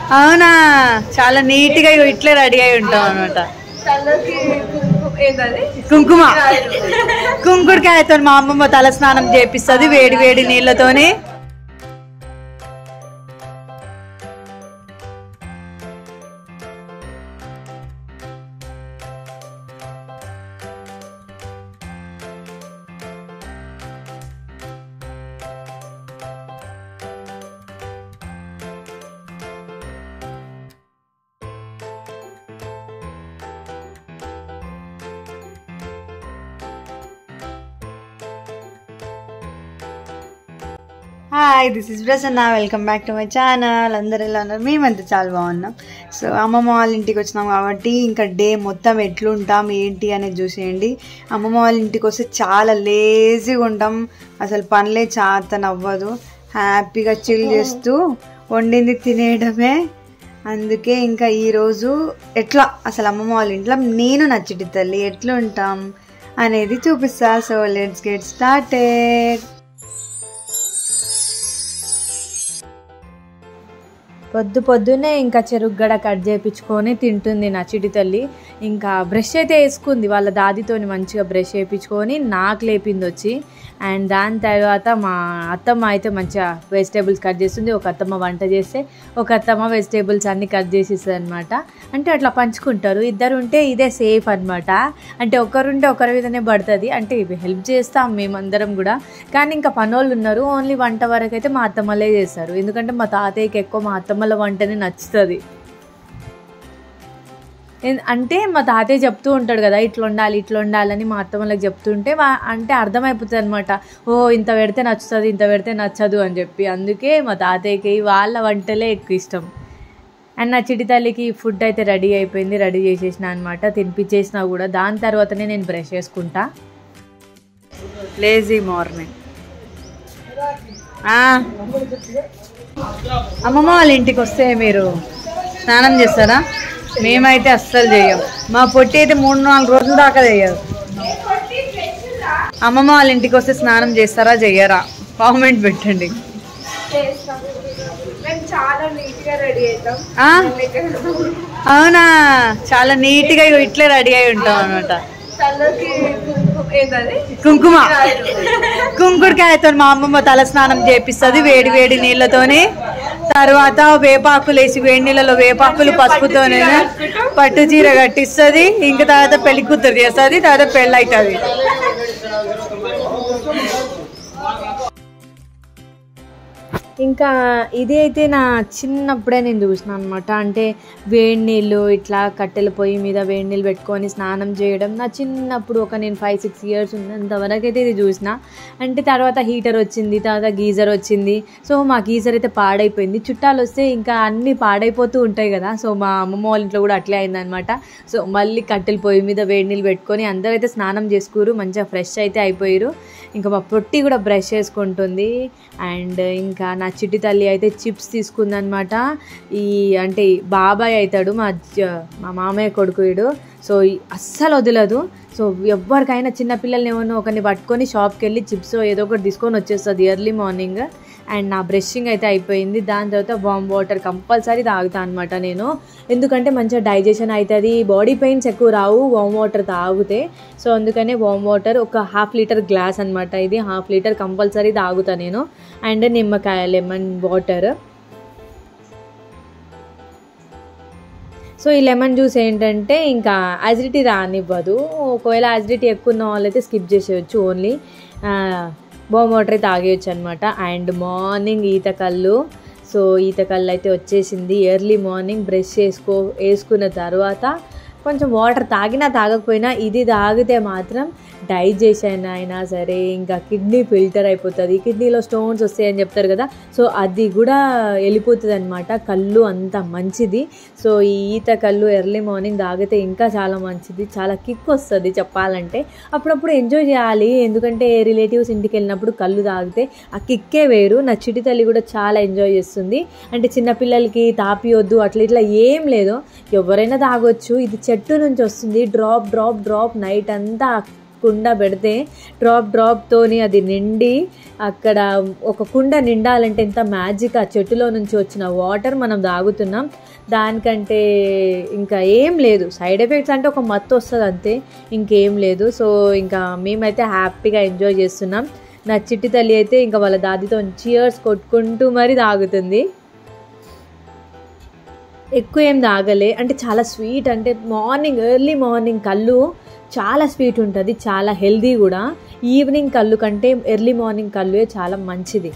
అవునా చాలా నీట్ గా ఇగో ఇట్లే రెడీ అయి ఉంటాం అనమాట తలకి కుంకుమ ఏంటది కుంకుమ కుంకుడుకాయతో మా అమ్మమ్మ తల స్నానం చేపిస్తుంది వేడి వేడి నీళ్ళతోని hi this is Prasanna welcome back to my channel అందరు ఎలా ఉన్నారు మేమంతా చాలా బాగున్నాం సో అమ్మమ్మ వాళ్ళ ఇంటికి వచ్చినాం కాబట్టి ఇంకా డే మొత్తం ఎట్లుంటాం ఏంటి అనేది చూసేయండి అమ్మమ్మ వాళ్ళ ఇంటికి వస్తే చాలా లేజీగా ఉంటాం అసలు పనులే చాత నవ్వదు హ్యాపీగా చిల్ చేస్తూ వండింది తినేయడమే అందుకే ఇంకా ఈరోజు ఎట్లా అసలు అమ్మమ్మ వాళ్ళ ఇంట్లో నేను నచ్చిటి తల్లి ఎట్లుంటాం అనేది చూపిస్తా సో లెట్స్ గెట్ స్టార్టెడ్ పొద్దు పొద్దున్నే ఇంకా చెరుగ్గడ కట్ చేయించుకొని తింటుంది నా చిటి తల్లి ఇంకా బ్రష్ అయితే వేసుకుంది వాళ్ళ దాదితోని మంచిగా బ్రష్ వేయించుకొని నాకు లేపింది వచ్చి అండ్ దాని తర్వాత మా అత్తమ్మ అయితే మంచిగా వెజిటేబుల్స్ కట్ చేస్తుంది ఒక అత్తమ్మ వంట చేస్తే ఒక అత్తమ్మ వెజిటేబుల్స్ అన్ని కట్ చేసిస్తుంది అనమాట అంటే అట్లా పంచుకుంటారు ఇద్దరు ఉంటే ఇదే సేఫ్ అనమాట అంటే ఒకరుంటే ఒకరి మీదనే పడుతుంది అంటే ఇవి హెల్ప్ చేస్తాం మేమందరం కూడా కానీ ఇంకా పనోళ్ళు ఉన్నారు ఓన్లీ వంట వరకు అయితే మా అత్తమ్మలే చేస్తారు ఎందుకంటే మా తాతయ్యకి ఎక్కువ మా అత్తమ్మల వంటనే నచ్చుతుంది ఎన్- అంటే మా తాతయ్య చెప్తూ ఉంటాడు కదా ఇట్లా ఉండాలి ఇట్లా ఉండాలని మా అత్తమ్మలకు చెప్తుంటే వా- అంటే అర్థమైపోతుంది అనమాట ఓ ఇంత పెడితే నచ్చుతుంది ఇంత పెడితే నచ్చదు అని చెప్పి అందుకే మా తాతయ్యకి వాళ్ళ వంటలే ఎక్కువ ఇష్టం అండ్ నా చిటి తల్లికి ఫుడ్ అయితే రెడీ అయిపోయింది రెడీ చేసేసిన అనమాట తినిపించేసినా కూడా దాని తర్వాతనే నేను బ్రష్ చేసుకుంటా లేజీ మార్నింగ్ అమ్మమ్మ వాళ్ళ ఇంటికి వస్తే మీరు స్నానం చేస్తారా మేమైతే అస్సలు చేయం మా పొట్టి అయితే మూడు నాలుగు రోజుల దాకా చేయదు అమ్మమ్మ వాళ్ళ ఇంటికి వస్తే స్నానం చేస్తారా చెయ్యరా కామెంట్ పెట్టండి చేస్తాం మేము చాలా నీట్ గా రెడీ అవుతాం ఆ? అవునా చాలా నీట్ గా ఇగో ఇట్లే రెడీ అయి ఉంటాం అనమాట తలకి కుంకుమ ఏంటది కుంకుమ కుంకుడుకాయతో మా అమ్మమ్మ తల స్నానం చేపిస్తుంది వేడి వేడి నీళ్ళతోని తర్వాత వేపాకులు వేసి వేడి నీళ్ళలో వేపాకులు పసుపుతోనే పట్టు చీర కట్టిస్తుంది ఇంకా తర్వాత పెళ్లి కూతురు చేస్తుంది తర్వాత పెళ్ళి అవుతుంది ఇంకా ఇది అయితే నా చిన్నప్పుడే నేను చూసిన అనమాట అంటే వేడి నీళ్ళు ఇట్లా కట్టెల పొయ్యి మీద వేడి నీళ్ళు పెట్టుకొని స్నానం చేయడం నా చిన్నప్పుడు ఒక నేను ఫైవ్ సిక్స్ ఇయర్స్ ఉన్నంత వరకు అయితే ఇది చూసిన అంటే తర్వాత హీటర్ వచ్చింది తర్వాత గీజర్ వచ్చింది సో మా గీజర్ అయితే పాడైపోయింది చుట్టాలు వస్తే ఇంకా అన్నీ పాడైపోతూ ఉంటాయి కదా సో మా అమ్మమ్మ వాళ్ళ ఇంట్లో కూడా అట్లే అయిందనమాట సో మళ్ళీ కట్టెల పొయ్యి మీద వేడి నీళ్ళు పెట్టుకొని అందరూ అయితే స్నానం చేసుకురు మంచిగా ఫ్రెష్ అయితే అయిపోయారు ఇంకా మా పొట్టి కూడా బ్రష్ చేసుకుంటుంది అండ్ ఇంకా నా చిట్టి తల్లి అయితే చిప్స్ తీసుకుందనమాట ఈ అంటే ఈ బాబాయ్ అవుతాడు మా జ- మా మామయ్య కొడుకు వీడు సో ఈ- అస్సలు వదలదు సో ఎవరికైనా చిన్న పిల్లల్ని ఏమన్నా ఒకరిని పట్టుకొని షాప్కి వెళ్ళి చిప్స్ ఏదో ఒకటి తీసుకొని వచ్చేస్తుంది ఎర్లీ మార్నింగ్ అండ్ నా బ్రషింగ్ అయితే అయిపోయింది దాని తర్వాత వామ్ వాటర్ కంపల్సరీ తాగుతా అనమాట నేను ఎందుకంటే మంచిగా డైజెషన్ అవుతుంది బాడీ పెయిన్స్ ఎక్కువ రావు వామ్ వాటర్ తాగితే సో అందుకనే వామ్ వాటర్ ఒక హాఫ్ లీటర్ గ్లాస్ అనమాట ఇది హాఫ్ లీటర్ కంపల్సరీ తాగుతా నేను అండ్ నిమ్మకాయ లెమన్ వాటర్ సో ఈ లెమన్ జ్యూస్ ఏంటంటే ఇంకా యాజిడిటీ రానివ్వదు ఒకవేళ యాజిడిటీ ఎక్కువ ఉన్న వాళ్ళైతే స్కిప్ చేసేయచ్చు ఓన్లీ బోమ్ వాటర్ తాగేయచ్చు అనమాట అండ్ మార్నింగ్ ఈత కళ్ళు సో ఈత కళ్ళు అయితే వచ్చేసింది ఎర్లీ మార్నింగ్ బ్రష్ చేసుకో వేసుకున్న తర్వాత కొంచెం వాటర్ తాగినా తాగకపోయినా ఇది తాగితే మాత్రం డైజెషన్ అయినా సరే ఇంకా కిడ్నీ ఫిల్టర్ అయిపోతుంది కిడ్నీలో స్టోన్స్ వస్తాయని చెప్తారు కదా సో అది కూడా వెళ్ళిపోతుంది అనమాట కళ్ళు అంత మంచిది సో ఈ ఈత కళ్ళు ఎర్లీ మార్నింగ్ తాగితే ఇంకా చాలా మంచిది చాలా కిక్ వస్తుంది చెప్పాలంటే అప్పుడప్పుడు ఎంజాయ్ చేయాలి ఎందుకంటే రిలేటివ్స్ ఇంటికి వెళ్ళినప్పుడు కళ్ళు తాగితే ఆ కిక్కే వేరు నా చిటి తల్లి కూడా చాలా ఎంజాయ్ చేస్తుంది అంటే చిన్నపిల్లలకి తాపియొద్దు అట్లా ఇట్లా ఏం లేదు ఎవరైనా తాగొచ్చు ఇది చెట్టు నుంచి వస్తుంది డ్రాప్ డ్రాప్ డ్రాప్ నైట్ అంతా కుండ పెడితే డ్రాప్ డ్రాప్తోని అది నిండి అక్కడ ఒక కుండ నిండాలంటే ఎంత మ్యాజిక్ ఆ చెట్టులో నుంచి వచ్చిన వాటర్ మనం తాగుతున్నాం దానికంటే ఇంకా ఏం లేదు సైడ్ ఎఫెక్ట్స్ అంటే ఒక మత్తు వస్తుంది అంతే ఇంకేం లేదు సో ఇంకా మేమైతే హ్యాపీగా ఎంజాయ్ చేస్తున్నాం నా చిట్టి తల్లి అయితే ఇంకా వాళ్ళ దాదితో చియర్స్ కొట్టుకుంటూ మరీ తాగుతుంది ఎక్కువ ఏం తాగలే అంటే చాలా స్వీట్ అంటే మార్నింగ్ ఎర్లీ మార్నింగ్ కళ్ళు చాలా స్వీట్ ఉంటుంది చాలా హెల్దీ కూడా ఈవినింగ్ కళ్ళు కంటే ఎర్లీ మార్నింగ్ కళ్ళు చాలా మంచిది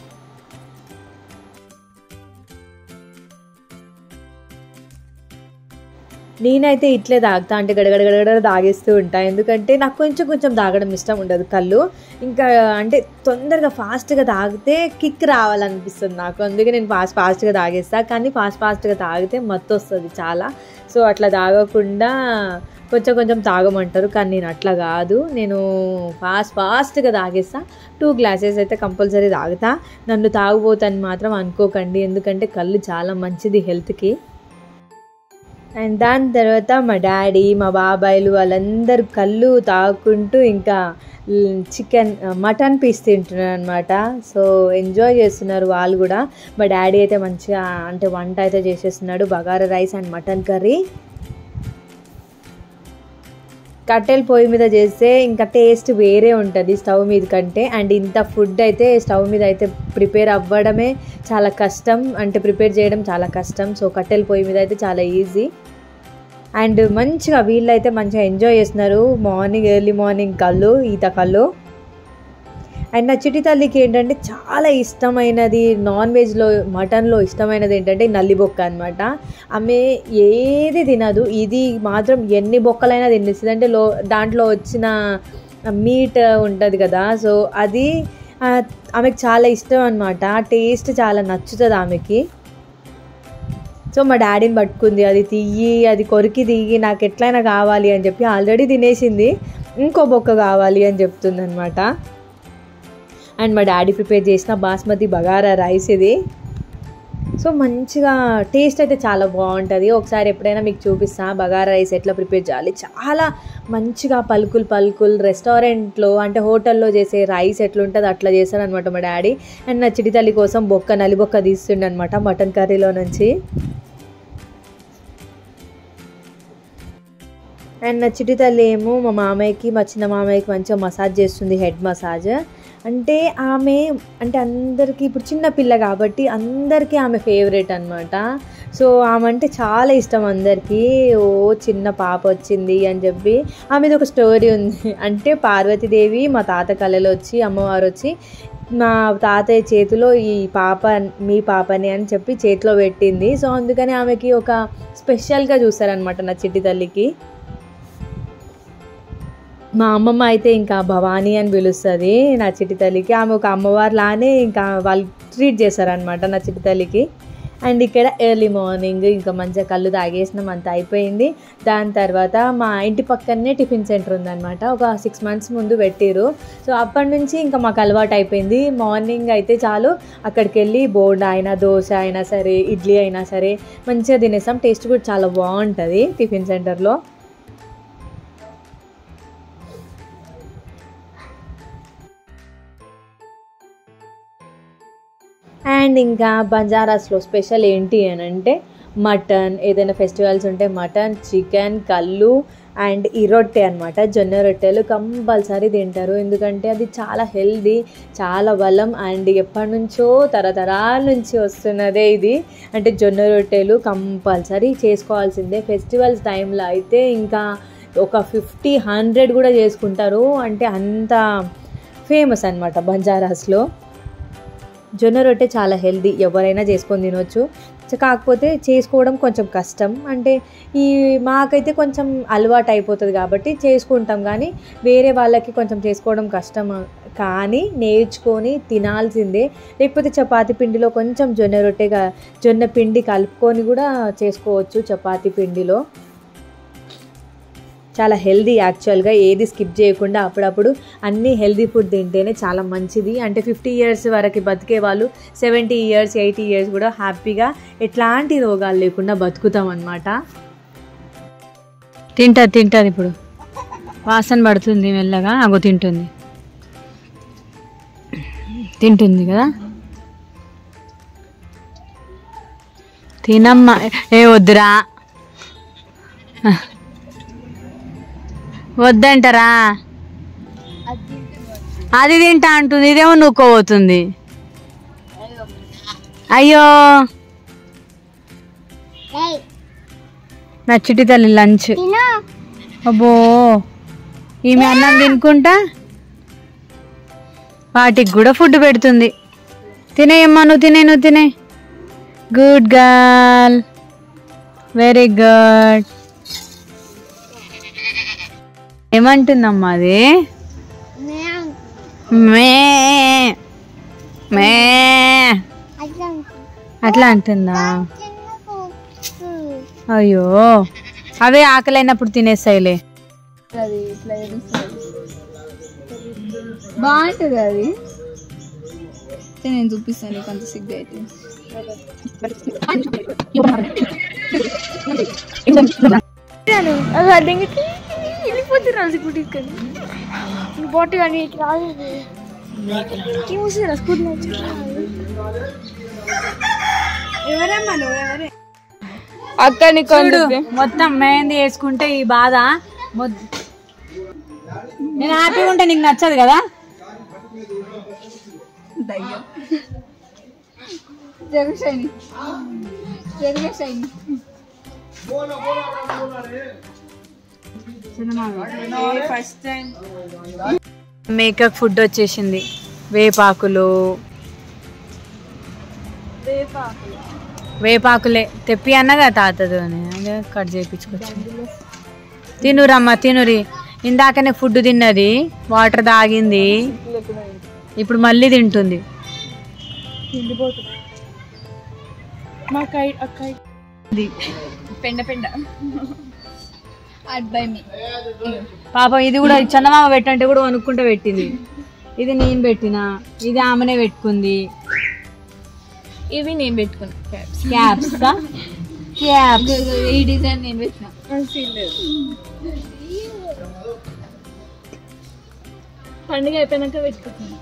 నేనైతే ఇట్లే తాగుతా అంటే గడగడ గడగడ తాగేస్తూ ఉంటా ఎందుకంటే నాకు కొంచెం కొంచెం తాగడం ఇష్టం ఉండదు కళ్ళు ఇంకా అంటే తొందరగా ఫాస్ట్గా తాగితే కిక్ రావాలనిపిస్తుంది నాకు అందుకే నేను ఫాస్ట్ ఫాస్ట్గా తాగేస్తా కానీ ఫాస్ట్ ఫాస్ట్గా తాగితే మత్తు వస్తుంది చాలా సో అట్లా తాగకుండా కొంచెం కొంచెం తాగమంటారు కానీ నేను అట్లా కాదు నేను ఫాస్ట్ ఫాస్ట్గా తాగేస్తా టూ గ్లాసెస్ అయితే కంపల్సరీ తాగుతా నన్ను తాగుపోతాను మాత్రం అనుకోకండి ఎందుకంటే కళ్ళు చాలా మంచిది హెల్త్కి అండ్ దాని తర్వాత మా డాడీ మా బాబాయిలు వాళ్ళందరూ కళ్ళు తాగుకుంటూ ఇంకా చికెన్ మటన్ పీస్ తింటున్నారు అనమాట సో ఎంజాయ్ చేస్తున్నారు వాళ్ళు కూడా మా డాడీ అయితే మంచిగా అంటే వంట అయితే చేసేస్తున్నాడు bagara rice and mutton curry కట్టెల పొయ్యి మీద చేస్తే ఇంకా టేస్ట్ వేరే ఉంటుంది స్టవ్ మీద కంటే అండ్ ఇంత ఫుడ్ అయితే స్టవ్ మీద అయితే ప్రిపేర్ అవ్వడమే చాలా కష్టం అంటే ప్రిపేర్ చేయడం చాలా కష్టం సో కట్టెల పొయ్యి మీద అయితే చాలా ఈజీ అండ్ మంచిగా వీళ్ళైతే మంచిగా ఎంజాయ్ చేస్తున్నారు మార్నింగ్ ఎర్లీ మార్నింగ్ కళ్ళు ఈత కళ్ళు అండ్ నా చిటి తల్లికి ఏంటంటే చాలా ఇష్టమైనది నాన్ వెజ్లో మటన్లో ఇష్టమైనది ఏంటంటే నల్లి బొక్క అనమాట ఆమె ఏది తినదు ఇది మాత్రం ఎన్ని బొక్కలైనా తినేస్తుంది అంటే లో దాంట్లో వచ్చిన మీట్ ఉంటుంది కదా సో అది ఆమెకు చాలా ఇష్టం అనమాట టేస్ట్ చాలా నచ్చుతుంది ఆమెకి సో మా డాడీని పట్టుకుంది అది తీయి అది కొరికి తీయి నాకు ఎట్లయినా కావాలి అని చెప్పి ఆల్రెడీ తినేసింది ఇంకో బొక్క కావాలి అని చెప్తుంది అనమాట అండ్ మా డాడీ ప్రిపేర్ చేసిన బాస్మతి బగారా రైస్ ఇది సో మంచిగా టేస్ట్ అయితే చాలా బాగుంటుంది ఒకసారి ఎప్పుడైనా మీకు చూపిస్తా బగారా రైస్ ఎట్లా ప్రిపేర్ చేయాలి చాలా మంచిగా పలుకులు పలుకులు రెస్టారెంట్లో అంటే హోటల్లో చేసే రైస్ ఎట్లుంటుంది అట్లా చేస్తాడు అనమాట మా డాడీ అండ్ నా చిటి తల్లి కోసం బొక్క నలి బొక్క తీస్తుండే అనమాట మటన్ కర్రీలో నుంచి అండ్ నా చిటి తల్లి ఏమో మా మామయ్యకి మా చిన్న మామయ్యకి మంచిగా మసాజ్ చేస్తుంది హెడ్ మసాజ్ అంటే ఆమె అంటే అందరికీ ఇప్పుడు చిన్న పిల్ల కాబట్టి అందరికీ ఆమె ఫేవరెట్ అనమాట సో ఆమె అంటే చాలా ఇష్టం అందరికీ ఓ చిన్న పాప వచ్చింది అని చెప్పి ఆమెది ఒక స్టోరీ ఉంది అంటే పార్వతీదేవి మా తాత కళలో వచ్చి అమ్మవారు వచ్చి మా తాతయ్య చేతిలో ఈ పాప మీ పాపని అని చెప్పి చేతిలో పెట్టింది సో అందుకని ఆమెకి ఒక స్పెషల్గా చూస్తారనమాట నా చిట్టి తల్లికి మా అమ్మమ్మ అయితే ఇంకా భవానీ అని పిలుస్తుంది నా చిట్టి తల్లికి ఆమె ఒక అమ్మవారు లానే ఇంకా వాళ్ళు ట్రీట్ చేశారనమాట నా చిట్టి తల్లికి అండ్ ఇక్కడ ఎర్లీ మార్నింగ్ ఇంకా మంచిగా కళ్ళు తాగేసినాం అంత అయిపోయింది దాని తర్వాత మా ఇంటి పక్కనే టిఫిన్ సెంటర్ ఉందన్నమాట ఒక సిక్స్ మంత్స్ ముందు పెట్టిరు సో అప్పటి నుంచి ఇంకా మాకు అలవాటు అయిపోయింది మార్నింగ్ అయితే చాలు అక్కడికి వెళ్ళి బోండా అయినా దోశ అయినా సరే ఇడ్లీ అయినా సరే మంచిగా తినేస్తాం టేస్ట్ కూడా చాలా బాగుంటుంది టిఫిన్ సెంటర్లో అండ్ ఇంకా బంజారాస్లో స్పెషల్ ఏంటి అని అంటే మటన్ ఏదైనా ఫెస్టివల్స్ ఉంటే మటన్ చికెన్ కళ్ళు అండ్ ఈ రొట్టె అనమాట జొన్న రొట్టెలు కంపల్సరీ తింటారు ఎందుకంటే అది చాలా హెల్దీ చాలా బలం అండ్ ఎప్పటి నుంచో తరతరాల నుంచి వస్తున్నదే ఇది అంటే జొన్న రొట్టెలు కంపల్సరీ చేసుకోవాల్సిందే ఫెస్టివల్స్ టైంలో అయితే ఇంకా ఒక ఫిఫ్టీ హండ్రెడ్ కూడా చేసుకుంటారు అంటే అంత ఫేమస్ అనమాట బంజారాస్లో జొన్న రొట్టె చాలా హెల్దీ ఎవరైనా చేసుకొని తినొచ్చు కాకపోతే చేసుకోవడం కొంచెం కష్టం అంటే ఈ మాకైతే కొంచెం అలవాటు అయిపోతుంది కాబట్టి చేసుకుంటాం కానీ వేరే వాళ్ళకి కొంచెం చేసుకోవడం కష్టం కానీ నేర్చుకొని తినాల్సిందే లేకపోతే చపాతీ పిండిలో కొంచెం జొన్న రొట్టెగా జొన్న పిండి కలుపుకొని కూడా చేసుకోవచ్చు చపాతీ పిండిలో చాలా హెల్దీ యాక్చువల్గా ఏది స్కిప్ చేయకుండా అప్పుడప్పుడు అన్ని హెల్దీ ఫుడ్ తింటేనే చాలా మంచిది అంటే ఫిఫ్టీ ఇయర్స్ వరకు బతికే వాళ్ళు సెవెంటీ ఇయర్స్ ఎయిటీ ఇయర్స్ కూడా హ్యాపీగా ఎట్లాంటి రోగాలు లేకుండా బతుకుతాం అనమాట తింటారు తింటారు ఇప్పుడు వాసన పడుతుంది మెల్లగా అగో తింటుంది తింటుంది కదా తినమ్మా ఏ వద్దురా వద్దంటారా అది తింటా అంటుంది ఇదేమో నూక్కోబోతుంది అయ్యో నా చిట్టి తల్లి లంచ్ అబ్బో ఈమె అన్నం తినుకుంటా వాటికి కూడా ఫుడ్ పెడుతుంది తినేయమ్మా నువ్వు తినే నువ్వు తినే గుడ్ గర్ల్ వెరీ గుడ్ ఏమంటుందమ్మా అది మే మే అట్లా అంటుందా అయ్యో అవే ఆకలి అయినప్పుడు తినేస్తాయిలే అది ఇట్లా ఏడుస్తుంది బాగుంటుంది అది అయితే నేను చూపిస్తాను నీకు అంత సిగ్గు అయితే వెళ్ళిపోతున్నారు ఇప్పుడు బాటి కానీ రాలేదు ఏమొస్తుంది స్కూల్ ఎవరమ్మా నువ్వు ఎవరే అక్క నీకు చూడు మొత్తం మెహందీ వేసుకుంటే ఈ బాధ మొద్- నేను హ్యాపీగా ఉంటే నీకు నచ్చదు కదా దయ్యం జరుగు శైని జరుగు Shaini first time makeup food వచ్చేసింది వేపాకులు వేపాకులే తెప్పి అన్నగా తాతదు అని అదే కట్ చేయించుకోవచ్చు తినురమ్మ తినురి ఇందాకనే ఫుడ్ తిన్నది వాటర్ తాగింది ఇప్పుడు మళ్ళీ తింటుంది మా కై అక్క పెండ పెండ అట్ బై మీ పాపం ఇది కూడా చందమామ పెట్టంటే కూడా వణుక్కుంటూ పెట్టింది ఇది నేను పెట్టిన ఇది ఆమెనే పెట్టుకుంది ఇవి నేను పెట్టుకున్నా క్యాప్స్ క్యాప్స్ క్యాప్స్ ఈ డిజైన్ నేను పెట్టిన పండుగ అయిపోయినాక పెట్టుకుంటున్నాను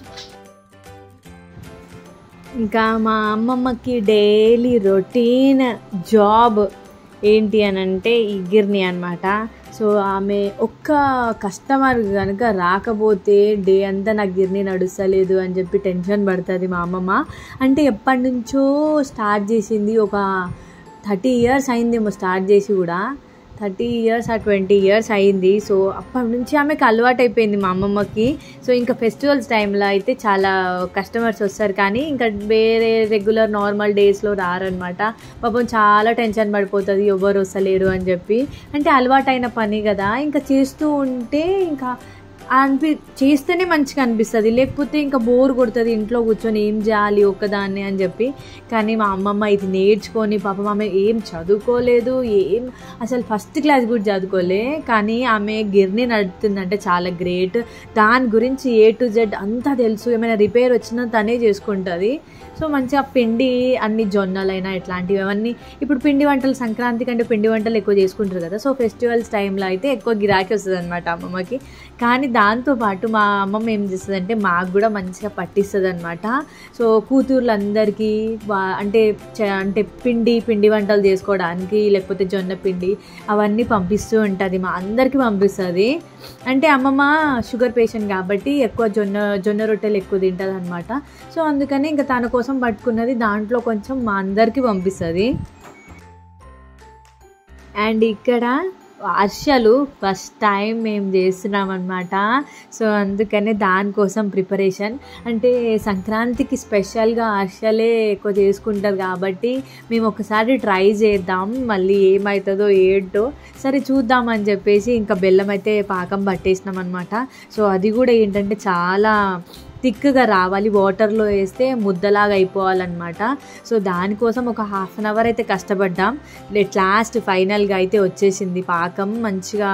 ఇంకా మా అమ్మమ్మకి డైలీ రొటీన్ జాబ్ ఏంటి అని అంటే ఈ గిర్ని అనమాట సో ఆమె ఒక్క కస్టమర్ కనుక రాకపోతే డే అంతా నాకు గిర్ని నడుస్తలేదు అని చెప్పి టెన్షన్ పడుతుంది మా అమ్మమ్మ అంటే ఎప్పటి నుంచో స్టార్ట్ చేసింది ఒక థర్టీ ఇయర్స్ అయిందేమో స్టార్ట్ చేసి కూడా థర్టీ ఇయర్స్ ఆ ట్వంటీ ఇయర్స్ అయింది సో అప్పటి నుంచి ఆమెకు అలవాటు అయిపోయింది మా అమ్మమ్మకి సో ఇంకా ఫెస్టివల్స్ టైంలో అయితే చాలా కస్టమర్స్ వస్తారు కానీ ఇంకా వేరే రెగ్యులర్ నార్మల్ డేస్లో రారనమాట పాపం చాలా టెన్షన్ పడిపోతుంది ఎవరు వస్తలేరు అని చెప్పి అంటే అలవాటైన పని కదా ఇంకా చేస్తూ ఉంటే ఇంకా అనిపి చేస్తేనే మంచిగా అనిపిస్తుంది లేకపోతే ఇంకా బోర్ కొడుతుంది ఇంట్లో కూర్చొని ఏం చేయాలి ఒక్కదాన్ని అని చెప్పి కానీ మా అమ్మమ్మ ఇది నేర్చుకొని పాపం ఆమె ఏం చదువుకోలేదు ఏం అసలు ఫస్ట్ క్లాస్ కూడా చదువుకోలే కానీ ఆమె గిర్ని నడుపుతుందంటే చాలా గ్రేట్ దాని గురించి ఏ టు జెడ్ అంతా తెలుసు ఏమైనా రిపేర్ వచ్చినా తనే చేసుకుంటుంది సో మంచిగా పిండి అన్ని జొన్నలైనా ఇట్లాంటివి అవన్నీ ఇప్పుడు పిండి వంటలు సంక్రాంతి కంటే పిండి వంటలు ఎక్కువ చేసుకుంటారు కదా సో ఫెస్టివల్స్ టైంలో అయితే ఎక్కువ గిరాకీ వస్తుంది అనమాట అమ్మమ్మకి కానీ దాంతోపాటు మా అమ్మమ్మ ఏం చేస్తుంది అంటే మాకు కూడా మంచిగా పట్టిస్తుంది అనమాట సో కూతుర్లందరికీ వా- అంటే చ- అంటే పిండి పిండి వంటలు చేసుకోవడానికి లేకపోతే జొన్న పిండి అవన్నీ పంపిస్తూ ఉంటుంది మా అందరికీ పంపిస్తుంది అంటే అమ్మమ్మ షుగర్ పేషెంట్ కాబట్టి ఎక్కువ జొన్న జొన్న రొట్టెలు ఎక్కువ తింటుంది అనమాట సో అందుకని ఇంకా తన కోసం పట్టుకున్నది దాంట్లో కొంచెం మా అందరికీ పంపిస్తుంది అండ్ ఇక్కడ అర్షలు ఫస్ట్ టైం మేము చేస్తున్నాం అనమాట సో అందుకనే దానికోసం ప్రిపరేషన్ అంటే సంక్రాంతికి స్పెషల్గా అర్షలే ఎక్కువ చేసుకుంటారు కాబట్టి మేము ఒకసారి ట్రై చేద్దాం మళ్ళీ ఏమవుతుందో ఏంటో సరే చూద్దాం అని చెప్పేసి ఇంకా బెల్లం అయితే పాకం పట్టేసినాం అనమాట సో అది కూడా ఏంటంటే చాలా థిక్గా రావాలి వాటర్లో వేస్తే ముద్దలాగా అయిపోవాలన్నమాట సో దానికోసం ఒక హాఫ్ అన్ అవర్ అయితే కష్టపడ్డాం ఎట్ లాస్ట్ ఫైనల్గా అయితే వచ్చేసింది పాకం మంచిగా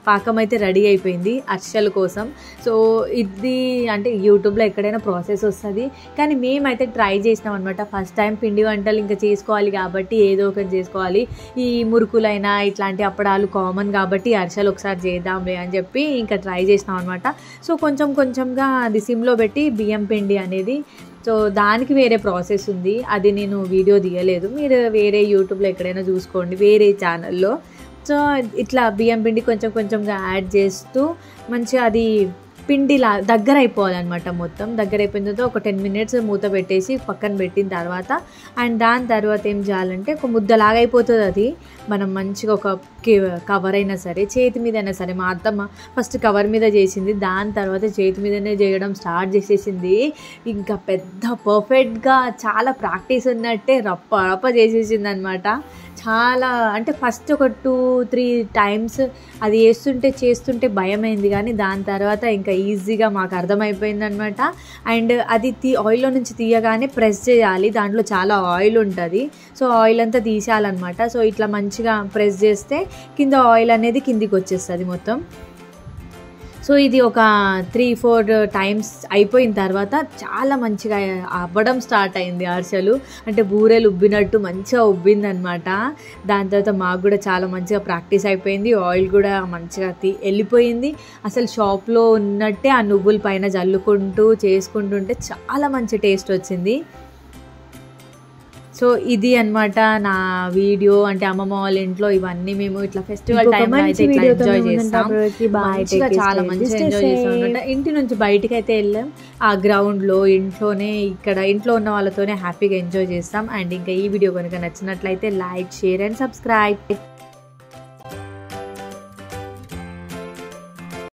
పాకం అయితే రెడీ అయిపోయింది అర్షల కోసం సో ఇది అంటే యూట్యూబ్లో ఎక్కడైనా ప్రాసెస్ వస్తుంది కానీ మేమైతే ట్రై చేసినాం అనమాట ఫస్ట్ టైం పిండి వంటలు ఇంకా చేసుకోవాలి కాబట్టి ఏదో ఒకటి చేసుకోవాలి ఈ మురుకులైనా ఇట్లాంటి అప్పడాలు కామన్ కాబట్టి అరిసెలు ఒకసారి చేద్దాంలే అని చెప్పి ఇంకా ట్రై చేసినాం అనమాట సో కొంచెం కొంచెంగా అది సిమ్లో పెట్టి బియ్యం పిండి అనేది సో దానికి వేరే ప్రాసెస్ ఉంది అది నేను వీడియో తీయలేదు మీరు వేరే యూట్యూబ్లో ఎక్కడైనా చూసుకోండి వేరే ఛానల్లో సో ఇట్లా బియ్యం పిండి కొంచెం కొంచెంగా యాడ్ చేస్తూ మంచిగా అది పిండిలా దగ్గర అయిపోవాలన్నమాట మొత్తం దగ్గర అయిపోయిన తర్వాత ఒక టెన్ మినిట్స్ మూత పెట్టేసి పక్కన పెట్టిన తర్వాత అండ్ దాని తర్వాత ఏం చేయాలంటే ఒక ముద్దలాగా అయిపోతుంది అది మనం మంచిగా ఒక కవర్ అయినా సరే చేతి మీద అయినా సరే మా అత్తమ్మ ఫస్ట్ కవర్ మీద చేసింది దాని తర్వాత చేతి మీదనే చేయడం స్టార్ట్ చేసేసింది ఇంకా పెద్ద పర్ఫెక్ట్గా చాలా ప్రాక్టీస్ ఉన్నట్టే రప్ప రప్ప చేసేసింది అనమాట చాలా అంటే ఫస్ట్ ఒక టూ త్రీ టైమ్స్ అది వేస్తుంటే చేస్తుంటే భయమైంది కానీ దాని తర్వాత ఇంకా ఈజీగా మాకు అర్థమైపోయింది అనమాట అండ్ అది తీ ఆయిల్లో నుంచి తీయగానే ప్రెస్ చేయాలి దాంట్లో చాలా ఆయిల్ ఉంటుంది సో ఆయిల్ అంతా తీసేయాలన్నమాట సో ఇట్లా మంచిగా ప్రెస్ చేస్తే కింద ఆయిల్ అనేది కిందికి వచ్చేస్తుంది మొత్తం సో ఇది ఒక త్రీ ఫోర్ టైమ్స్ అయిపోయిన తర్వాత చాలా మంచిగా అవ్వడం స్టార్ట్ అయింది అరిసెలు అంటే బూరెలు ఉబ్బినట్టు మంచిగా ఉబ్బిందనమాట దాని తర్వాత మాకు కూడా చాలా మంచిగా ప్రాక్టీస్ అయిపోయింది ఆయిల్ కూడా మంచిగా తీ వెళ్ళిపోయింది అసలు షాప్లో ఉన్నట్టే ఆ నువ్వుల పైన జల్లుకుంటూ చేసుకుంటుంటే చాలా మంచి టేస్ట్ వచ్చింది సో ఇది అన్నమాట నా వీడియో అంటే అమ్మమ్మ వాళ్ళ ఇంట్లో ఇవన్నీ మేము ఇట్లా ఫెస్టివల్ ఇంకొక టైంలో మంచి అయితే ఇట్లా వీడియోతో ఎంజాయ్ మేము చేస్తాం ఉంటాం. Bye. మంచిగా Take చాలా care. మంచిగా Stay ఎంజాయ్ చేస్తాం safe. అనమాట ఇంటి నుంచి బయటికి అయితే వెళ్ళాం ఆ గ్రౌండ్లో ఇంట్లోనే ఇక్కడ ఇంట్లో ఉన్న వాళ్ళతోనే హ్యాపీగా ఎంజాయ్ చేస్తాం అండ్ ఇంకా ఈ వీడియో కనుక నచ్చినట్లయితే లైక్ షేర్ అండ్ సబ్స్క్రైబ్